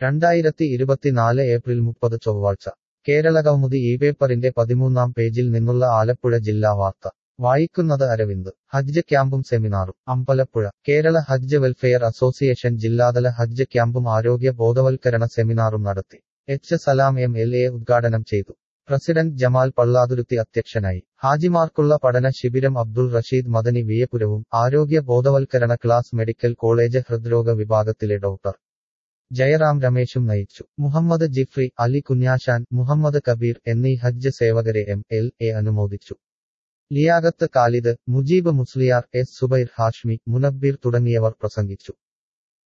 രണ്ടായിരത്തി ഇരുപത്തിനാല് ഏപ്രിൽ മുപ്പത് ചൊവ്വാഴ്ച കേരളകൗമുദി ഈ പേപ്പറിന്റെ പതിമൂന്നാം പേജിൽ നിന്നുള്ള ആലപ്പുഴ ജില്ലാ വാർത്ത വായിക്കുന്നത് അരവിന്ദ് ഹജ്ജ് ക്യാമ്പും സെമിനാറും അമ്പലപ്പുഴ കേരള ഹജ്ജ് വെൽഫെയർ അസോസിയേഷൻ ജില്ലാതല ഹജ്ജ് ക്യാമ്പും ആരോഗ്യ ബോധവൽക്കരണ സെമിനാറും നടത്തി H Salam M L A ഉദ്ഘാടനം ചെയ്തു പ്രസിഡന്റ് ജമാൽ പള്ളാതുരുത്തി അധ്യക്ഷനായി ഹാജിമാർക്കുള്ള പഠന ശിബിരം അബ്ദുൾ റഷീദ് മദനി വിയപുരവും ആരോഗ്യ ബോധവൽക്കരണ ക്ലാസ് മെഡിക്കൽ കോളേജ് ഹൃദ്രോഗ വിഭാഗത്തിലെ ഡോക്ടർ ജയറാം രമേശും നയിച്ചു മുഹമ്മദ് ജിഫ്രി അലി കുഞ്ഞാശാൻ മുഹമ്മദ് കബീർ എന്നീ ഹജ്ജ് സേവകരെ എം എൽ എ അനുമോദിച്ചു ലിയാഗത്ത് കാലിദ് മുജീബ് മുസ്ലിയാർ എസ് സുബൈർ ഹാഷ്മി മുനബ്ബീർ തുടങ്ങിയവർ പ്രസംഗിച്ചു